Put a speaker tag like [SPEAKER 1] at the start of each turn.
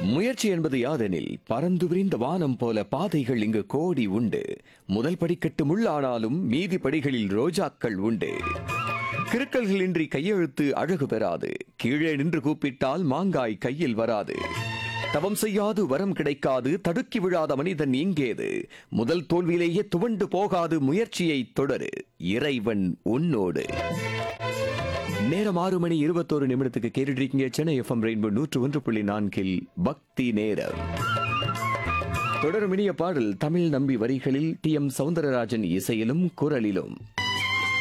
[SPEAKER 1] முயற்சி என்பது யாதெனில் பறந்து விரிந்த வானம் போல பாதைகள் இங்கு கோடி உண்டு முதல் படிக்கட்டு முள்ளானாலும் மீதி படிகளில் ரோஜாக்கள் உண்டு கிறுக்கல்களின்றி கையெழுத்து அழகு பெறாது கீழே நின்று கூப்பிட்டால் மாங்காய் கையில் வராது தவம் செய்யாது வரம் கிடைக்காது தடுக்கி விழாத மனிதன் இங்கேது முதல் தோல்வியிலேயே துவண்டு போகாது முயற்சியை தொடரு இறைவன் உன்னோடு நேரம் ஆறு மணி இருபத்தோரு நிமிடத்துக்கு கேட்டுட்டு இருக்கீங்க சென்னை எஃப்எம் ரெயின்போ நூற்று ஒன்று புள்ளி நான்கில் பக்தி நேரம் தொடரும் இனிய பாடல் தமிழ் நம்பி வரிகளில் டி எம் சவுந்தரராஜன் இசையிலும் குரலிலும்